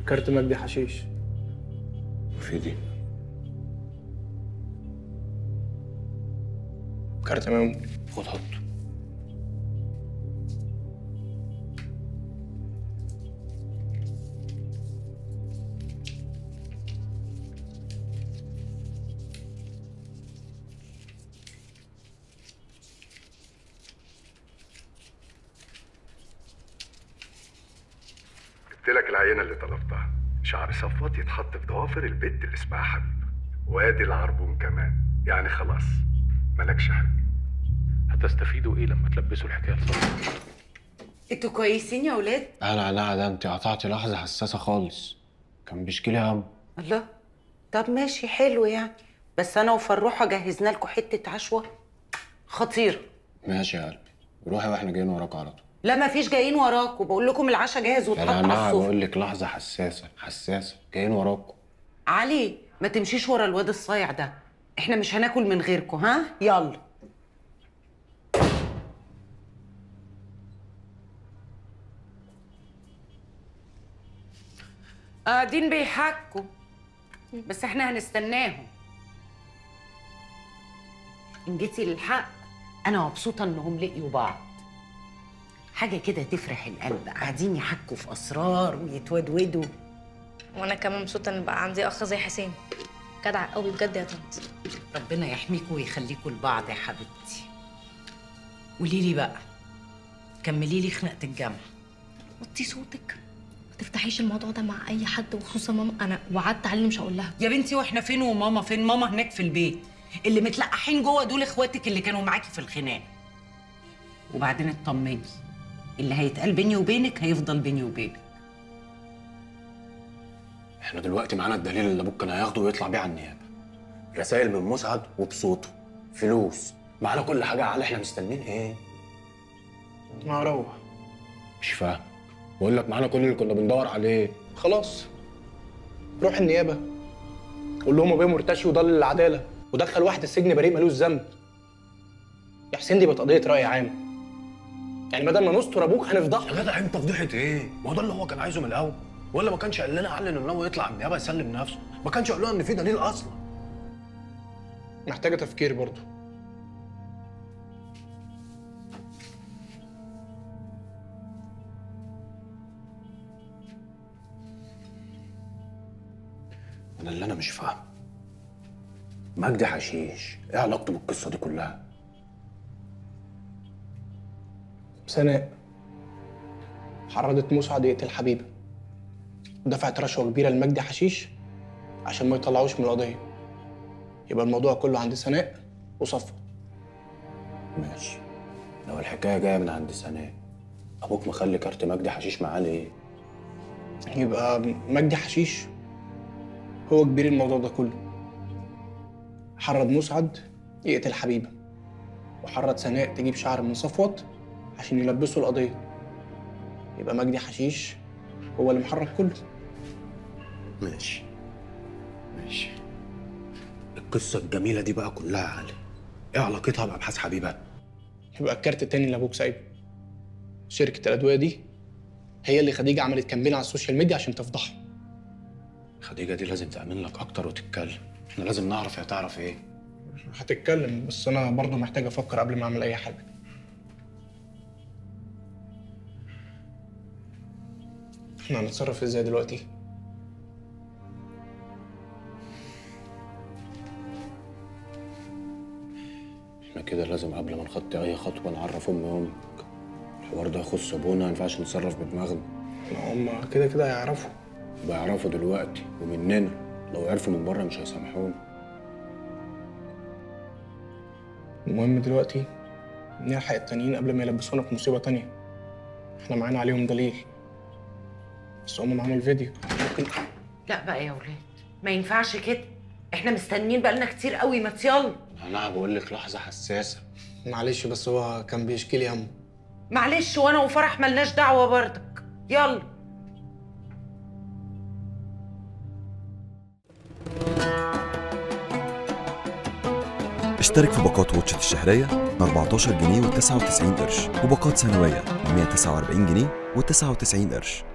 كارت مجدي حشيش وفي دي كارت ميمو خد حط جبت لك العينه اللي طلبتها شعر صفوت يتحط في ضوافر البت اللي اسمها حبيب وادي العربون كمان يعني خلاص مالكش حاجه هتستفيدوا ايه لما تلبسوا الحكايه لصالح انتوا كويسين يا ولاد لا لا لا ده انت قطعتي لحظه حساسه خالص كان بيشكي لي هم الله طب ماشي حلو يعني بس انا وفروحه جهزنا لكم حته عشوه خطيره ماشي يا قلبي روحي واحنا جايين وراك على طول لا ما فيش جايين وراكم بقول لكم العشاء جاهز يا واتحط على نعناع السفره بقول لك لحظه حساسه حساسه جايين وراكم علي ما تمشيش ورا الواد الصايع ده احنا مش هناكل من غيركم ها يلا قاعدين بيحكوا بس احنا هنستناهم ان جيتي للحق انا مبسوطه انهم لقيوا بعض حاجه كده تفرح القلب قاعدين يحكوا في اسرار ويتودودوا وانا كمان مبسوطه ان بقى عندي اخ زي حسين جدع قوي بجد يا طنط ربنا يحميكوا ويخليكوا لبعض يا حبيبتي قولي لي بقى كملي لي خناقه الجامعه وطي صوتك ما تفتحيش الموضوع ده مع اي حد وخصوصا ماما انا وعدت علي إني مش هقول لها يا بنتي واحنا فين وماما فين ماما هناك في البيت اللي متلقحين جوه دول اخواتك اللي كانوا معاكي في الخناقه وبعدين اطمني اللي هيتقال بيني وبينك هيفضل بيني وبينك احنا دلوقتي معانا الدليل اللي ابوك كان هياخده ويطلع بيه على النيابه رسائل من مسعد وبصوته فلوس معانا كل حاجه على احنا مستنيين ايه ما اروح مش فاهم بقول لك معانا كل اللي كنا بندور عليه خلاص روح النيابه قول لهم ابويا مرتشي وضل للعداله ودخل واحد السجن بريء ملوش ذنب يا حسين دي بقت قضيه راي عام يعني بدل ما نستر ابوك هنفضحه يا جدع انت فضيحه ايه؟ ما هو ده اللي هو كان عايزه من الاول ولا ما كانش قال لنا اعلن ان هو يطلع من النيابه يسلم نفسه ما كانش قال لنا ان في دليل اصلا محتاجه تفكير برضه انا اللي انا مش فاهم مجدي حشيش ايه علاقته بالقصه دي كلها؟ سناء حرضت مسعد يقتل حبيبه ودفعت رشوه كبيره لمجدي حشيش عشان ما يطلعوش من القضيه يبقى الموضوع كله عند سناء وصفوه ماشي لو الحكايه جايه من عند سناء ابوك مخلي كارت مجدي حشيش معاه ليه؟ يبقى مجدي حشيش هو كبير الموضوع ده كله حرض مسعد يقتل حبيبه وحرض سناء تجيب شعر من صفوت عشان يلبسوا القضية يبقى مجدي حشيش هو اللي محرك كله ماشي ماشي القصه الجميله دي بقى كلها يا علي ايه علاقتها بابحاث حبيبه؟ يبقى الكارت التاني اللي ابوك سايبه شركة الأدوية دي هي اللي خديجة عملت كامبين على السوشيال ميديا عشان تفضحه خديجه دي لازم تامن لك اكتر وتتكلم احنا لازم نعرف هي تعرف ايه هتتكلم بس أنا برضه محتاج أفكر قبل ما أعمل أي حاجة احنا هنتصرف ازاي دلوقتي؟ احنا كده لازم قبل ما نخطي اي خطوه نعرف امي وامك الحوار ده يخص ابونا ما ينفعش نتصرف بدماغنا هم كده كده هيعرفوا بيعرفوا دلوقتي ومننا لو عرفوا من بره مش هيسامحونا المهم دلوقتي نلحق التانيين قبل ما يلبسونا في مصيبة تانية احنا معانا عليهم دليل بس هم معاهم الفيديو ممكن لا بقى يا ولاد ما ينفعش كده احنا مستنيين بقالنا كتير قوي ما يلا انا بقول لك لحظه حساسه معلش بس هو كان بيشكي لي همه معلش وانا وفرح ملناش دعوه برضك يلا اشترك في باقات واتشت الشهرية من 14 جنيه و99 قرش وباقات سنوية من 149 جنيه و99 قرش